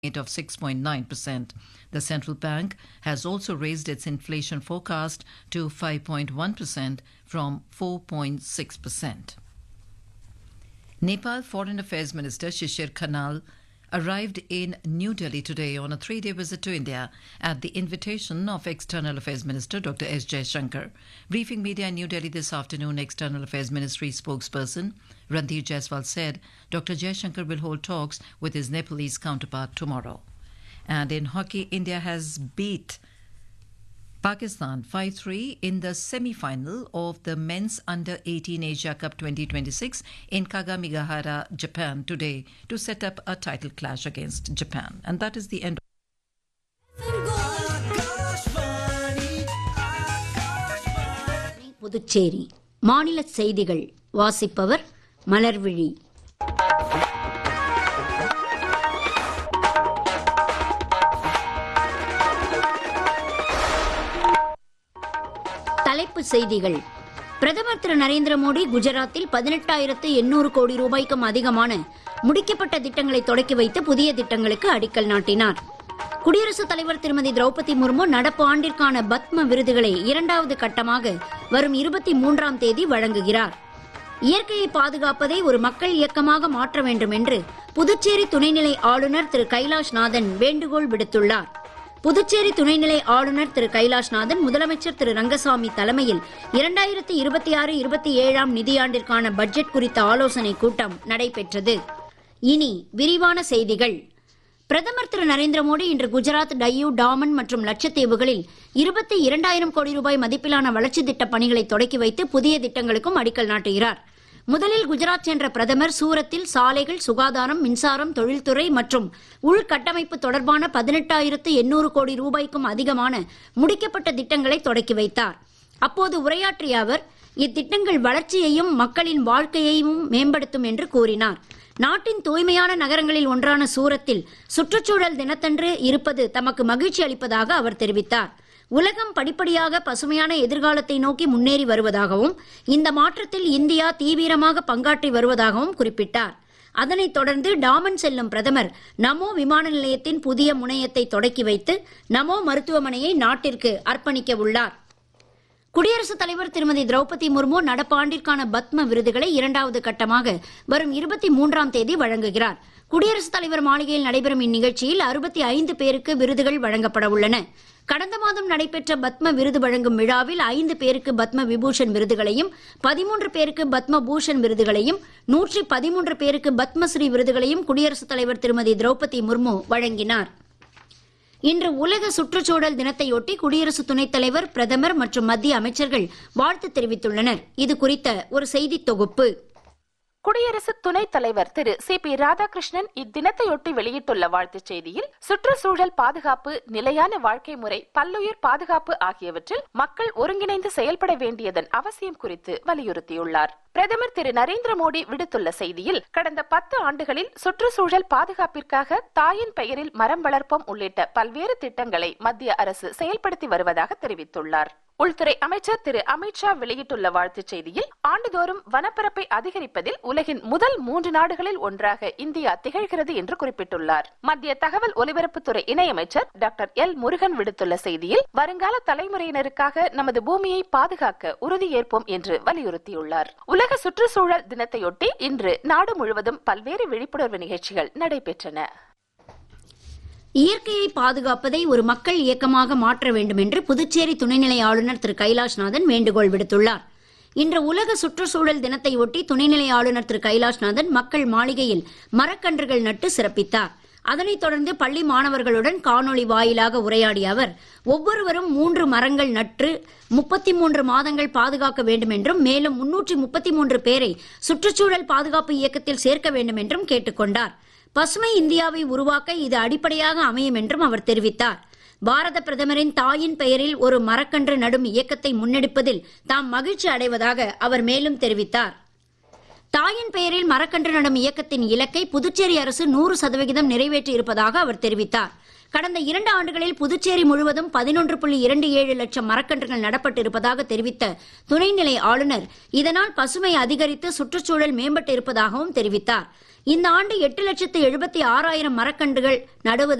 rate of 6.9%. The central bank has also raised its inflation forecast to 5.1% from 4.6%. Nepal Foreign Affairs Minister Shishir Khanal arrived in New Delhi today on a three day visit to India at the invitation of External Affairs Minister Dr. S. Jaishankar. Briefing media in New Delhi this afternoon, External Affairs Ministry spokesperson Randhir Jaiswal said Dr. Jaishankar will hold talks with his Nepalese counterpart tomorrow. And in hockey, India has beat Pakistan 5 3 in the semi final of the Men's Under 18 Asia Cup 2026 in Kagamigahara, Japan, today to set up a title clash against Japan. And that is the end. Puducherry மாநில செய்திகள் வாசிப்பவர் மலர்விழி தலைப்புச் செய்திகள் பிரதமர் திரு நரேந்திர மோடி குஜராத்தில் பதினெட்டாயிரத்து எண்ணூறு கோடி ரூபாய்க்கும் அதிகமான முடிக்கப்பட்ட திட்டங்களை தொடக்கி வைத்து புதிய திட்டங்களுக்கு அடிக்கல் நாட்டினார் குடியரசுத் தலைவர் திருமதி திரௌபதி முர்மு நடப்பு ஆண்டிற்கான பத்ம விருதுகளை இரண்டாவது கட்டமாக வரும் இருபத்தி மூன்றாம் தேதி வழங்குகிறார் இயற்கையை பாதுகாப்பதை ஒரு மக்கள் இயக்கமாக மாற்ற வேண்டும் என்று புதுச்சேரி துணைநிலை ஆளுநர் திரு கைலாஷ்நாதன் வேண்டுகோள் விடுத்துள்ளார் புதுச்சேரி துணைநிலை ஆளுநர் திரு கைலாஷ்நாதன் முதலமைச்சர் திரு ரங்கசாமி தலைமையில் இரண்டாயிரத்தி இருபத்தி ஆறு இருபத்தி ஏழாம் நிதியாண்டிற்கான பட்ஜெட் குறித்த ஆலோசனைக் கூட்டம் நடைபெற்றது இனி விரிவான செய்திகள் பிரதமர் திரு நரேந்திர மோடி இன்று குஜராத் டையூ டாமன் மற்றும் லட்சத்தீவுகளில் இருபத்தி இரண்டாயிரம் கோடி ரூபாய் மதிப்பிலான வளர்ச்சி திட்டப் பணிகளை தொடக்கி வைத்து புதிய திட்டங்களுக்கும் அடிக்கல் நாட்டுகிறார் முதலில் குஜராத் சென்ற பிரதமர் சூரத்தில் சாலைகள் சுகாதாரம் மின்சாரம் தொழில்துறை மற்றும் உள்கட்டமைப்பு தொடர்பான பதினெட்டாயிரத்து எண்ணூறு கோடி ரூபாய்க்கும் அதிகமான முடிக்கப்பட்ட திட்டங்களை தொடக்கி வைத்தார் அப்போது உரையாற்றிய அவர் இத்திட்டங்கள் வளர்ச்சியையும் மக்களின் வாழ்க்கையையும் மேம்படுத்தும் என்று கூறினார் நாட்டின் தூய்மையான நகரங்களில் ஒன்றான சூரத்தில் சுற்றுச்சூழல் தினத்தன்று இருப்பது தமக்கு மகிழ்ச்சி அளிப்பதாக அவர் தெரிவித்தார் உலகம் படிப்படியாக பசுமையான எதிர்காலத்தை நோக்கி முன்னேறி வருவதாகவும் இந்த மாற்றத்தில் இந்தியா தீவிரமாக பங்காற்றி வருவதாகவும் குறிப்பிட்டார் அதனைத் தொடர்ந்து டாமன் செல்லும் பிரதமர் நமோ விமான நிலையத்தின் புதிய முனையத்தை தொடக்கி வைத்து நமோ மருத்துவமனையை நாட்டிற்கு அர்ப்பணிக்க உள்ளார் குடியரசுத் தலைவர் திருமதி திரௌபதி முர்மு நடப்பாண்டிற்கான பத்ம விருதுகளை இரண்டாவது கட்டமாக வரும் இருபத்தி மூன்றாம் தேதி வழங்குகிறார் குடியரசுத் தலைவர் மாளிகையில் நடைபெறும் இந்நிகழ்ச்சியில் அறுபத்தி ஐந்து பேருக்கு விருதுகள் வழங்கப்பட உள்ளன கடந்த மாதம் நடைபெற்ற பத்ம விருது வழங்கும் விழாவில் ஐந்து பேருக்கு பத்ம விபூஷன் விருதுகளையும் பதிமூன்று பேருக்கு பத்ம பூஷன் விருதுகளையும் நூற்றி பதிமூன்று பேருக்கு பத்மஸ்ரீ விருதுகளையும் குடியரசுத் தலைவர் திருமதி திரௌபதி முர்மு வழங்கினார் இன்று உலக சுற்றுச்சூழல் தினத்தையொட்டி குடியரசு துணைத் தலைவர் பிரதமர் மற்றும் மத்திய அமைச்சர்கள் வாழ்த்து தெரிவித்துள்ளனர் இது குறித்த ஒரு செய்தி தொகுப்பு குடியரசு துணைத் தலைவர் திரு சி பி ராதாகிருஷ்ணன் இத்தினத்தையொட்டி வெளியிட்டுள்ள வாழ்த்துச் செய்தியில் சுற்றுச்சூழல் பாதுகாப்பு நிலையான வாழ்க்கை முறை பல்லுயிர் பாதுகாப்பு ஆகியவற்றில் மக்கள் ஒருங்கிணைந்து செயல்பட வேண்டியதன் அவசியம் குறித்து வலியுறுத்தியுள்ளார் பிரதமர் திரு நரேந்திர மோடி விடுத்துள்ள செய்தியில் கடந்த பத்து ஆண்டுகளில் சுற்றுச்சூழல் பாதுகாப்பிற்காக தாயின் பெயரில் மரம் வளர்ப்போம் உள்ளிட்ட பல்வேறு திட்டங்களை மத்திய அரசு செயல்படுத்தி வருவதாக தெரிவித்துள்ளார் உள்துறை அமைச்சர் திரு அமித்ஷா வெளியிட்டுள்ள வாழ்த்துச் செய்தியில் ஆண்டுதோறும் வனப்பரப்பை அதிகரிப்பதில் உலகின் முதல் மூன்று நாடுகளில் ஒன்றாக இந்தியா திகழ்கிறது என்று குறிப்பிட்டுள்ளார் மத்திய தகவல் ஒலிபரப்புத்துறை இணையமைச்சர் டாக்டர் எல் முருகன் விடுத்துள்ள செய்தியில் வருங்கால தலைமுறையினருக்காக நமது பூமியை பாதுகாக்க உறுதியேற்போம் என்று வலியுறுத்தியுள்ளார் உலக சுற்றுச்சூழல் தினத்தையொட்டி இன்று நாடு முழுவதும் பல்வேறு விழிப்புணர்வு நிகழ்ச்சிகள் நடைபெற்றன இயற்கையை பாதுகாப்பதை ஒரு மக்கள் இயக்கமாக மாற்ற வேண்டும் என்று புதுச்சேரி துணைநிலை ஆளுநர் திரு கைலாஷ்நாதன் வேண்டுகோள் விடுத்துள்ளார் இன்று உலக சுற்றுச்சூழல் தினத்தை ஒட்டி துணைநிலை ஆளுநர் திரு கைலாஷ்நாதன் மக்கள் மாளிகையில் மரக்கன்றுகள் நட்டு சிறப்பித்தார் அதனைத் தொடர்ந்து பள்ளி மாணவர்களுடன் காணொளி வாயிலாக உரையாடிய அவர் ஒவ்வொருவரும் மூன்று மரங்கள் நட்டு முப்பத்தி மூன்று மாதங்கள் பாதுகாக்க வேண்டும் என்றும் மேலும் முன்னூற்றி முப்பத்தி மூன்று பேரை சுற்றுச்சூழல் பாதுகாப்பு இயக்கத்தில் சேர்க்க வேண்டும் என்றும் கேட்டுக்கொண்டார் பசுமை இந்தியாவை உருவாக்க இது அடிப்படையாக அமையும் என்றும் அவர் தெரிவித்தார் பாரத பிரதமரின் தாயின் பெயரில் ஒரு மரக்கன்று நடும் இயக்கத்தை முன்னெடுப்பதில் தாம் மகிழ்ச்சி அடைவதாக அவர் மேலும் தெரிவித்தார் தாயின் பெயரில் மரக்கன்று நடும் இயக்கத்தின் இலக்கை புதுச்சேரி அரசு நூறு சதவிகிதம் நிறைவேற்றி இருப்பதாக அவர் தெரிவித்தார் கடந்த இரண்டு ஆண்டுகளில் புதுச்சேரி முழுவதும் பதினொன்று புள்ளி இரண்டு ஏழு லட்சம் மரக்கன்றுகள் நடப்பட்டிருப்பதாக தெரிவித்த துணைநிலை ஆளுநர் இதனால் பசுமை அதிகரித்து சுற்றுச்சூழல் மேம்பட்டு இருப்பதாகவும் தெரிவித்தார் இந்த ஆண்டு எட்டு லட்சத்து எழுபத்தி ஆறாயிரம் மரக்கன்றுகள் நடுவது